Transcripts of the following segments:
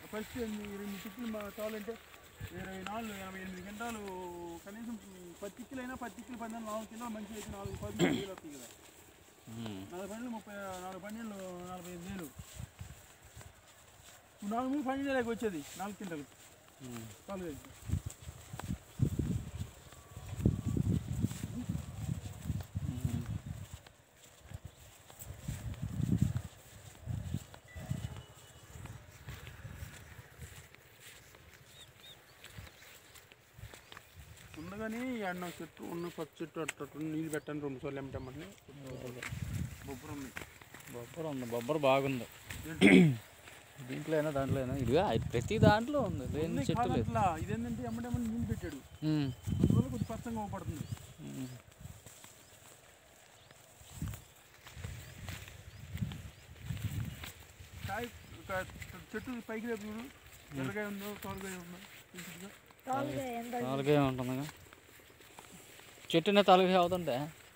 First రెండు చిక్కులు మా కావాలంటే ఇరవై నాలుగు ఎనభై ఎనిమిది గంటలు కనీసం పది చిక్కులు అయినా పది చిక్కులు పది నాలుగు కిలో మంచి అయితే నాలుగు పది వేలు వస్తాయి కదా ఉమ్. నాలుగు పన్నెండు ముప్పై నాలుగు పన్నెండు నలభై ఐదు వేలు ఇప్పుడు నాలుగు మూడు పన్నెండు వేలకు వచ్చేది నాలుగు కింటలు ఉమ్. చాలు కలిసి ఉమ్. ఉండగానే ఎండ చెట్టు ఉన్న పచ్చి చెట్టు అట్ట అట్ట నీళ్ళు పెట్టండి రెండు సార్లు ఏమిటమ్మని బొబ్బరు ఉంది బొబ్బరు ఉంది బొబ్బరు బాగుంది దీంట్లో అయినా దాంట్లో అయినా ఇదిగా ఇది ప్రతి దాంట్లో ఉంది లేని ఉంది చెట్టు లేదు కాదట్లా ఇదేంటంటే ఎమ్మటెమ్మటి నీళ్ళు పెట్టాడు ఉమ్. అందువల్ల కొంచెం పచ్చంగా పడుతుంది ఉమ్. కాయ ఒక చెట్టు పైకి రేపు చూడు ఎర్రకాయ ఉందో తోరకాయ ఉందో చూసిద్దిగా. తాలుగా ఎంత తాలుగా ఉంటుందిగా చెట్టునే తాలుగా అవుతుంటే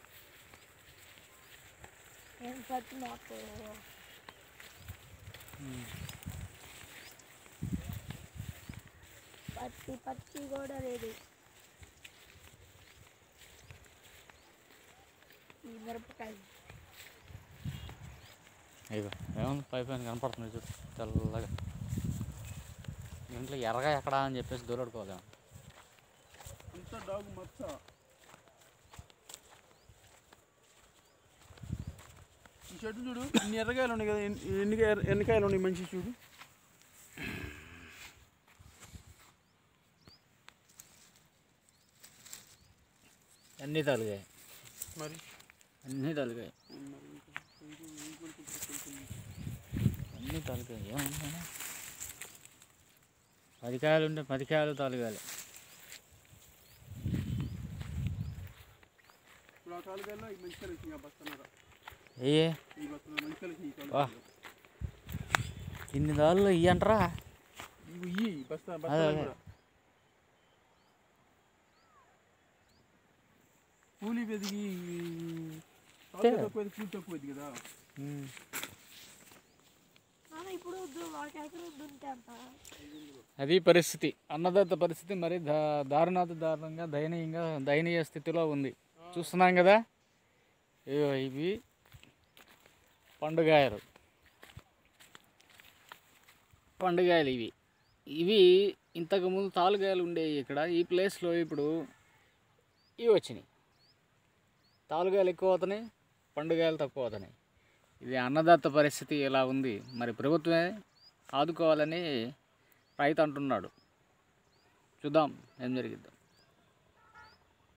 ఏం పచ్చి మాకు పచ్చి పచ్చి కూడా లేదు ఈ మిరపకాయ ఇగో ఏముంది పై పైన కనపడుతుంది చూడు తెల్లగా ఇంట్లో ఎర్రగా ఎక్కడా అని చెప్పేసి దూరడుకోవాలి అంతా డాగు మచ్చ ఈ చెట్టు చూడు ఇన్ని ఎర్రకాయలు ఉన్నాయి కదా ఎన్ని ఎన్ని కాయ- ఎన్ని కాయలు ఉన్నాయి మంచి చూడు అన్నీ తలుగాయి మరి అన్నీ తలుగాయి అన్నీ తలుగాయి ఏమన్నా పది కాయలు ఉంటే పది కాయలు తలుగాలి ఇప్పుడు ఆ కాలుగాయల్లో ఈ మంచి కాయలు వచ్చినాయి ఆ బస్తన్నారా ఏ ఈ బస్తన మంచి కాయలు వచ్చినాయి ఈ వా. కాలుగాయలు. ఇన్ని దాళ్ళు ఇయ్యంటరా ఇవి ఇయ్యి బస్తా అదే, బస్తాలు అదే. కూడా కూలీ వెదిగి అంతేగా. తక్కువ కూలి తక్కువ అయింది కదా నాన్న ఇప్పుడు వద్దు ఒక ఎకరం దున్నితే అంత అది పరిస్థితి అన్నదాత పరిస్థితి మరి దా దారుణాత దారుణంగా దయనీయంగా దయనీయ స్థితిలో ఉంది చూస్తున్నాం కదా ఇగో ఇవి పండుగాయలు పండుగాయలు ఇవి ఇవి ఇంతకుముందు తాలుగాయలు ఉండేవి ఇక్కడ ఈ ప్లేస్లో ఇప్పుడు ఇవి వచ్చినాయి తాలుగాయలు ఎక్కువ అవుతున్నాయి పండుగాయలు తక్కువ అవుతున్నాయి ఇది అన్నదాత పరిస్థితి ఎలా ఉంది మరి ప్రభుత్వమే ఆదుకోవాలని రైతు అంటున్నాడు చూద్దాం ఏం జరిగిద్దో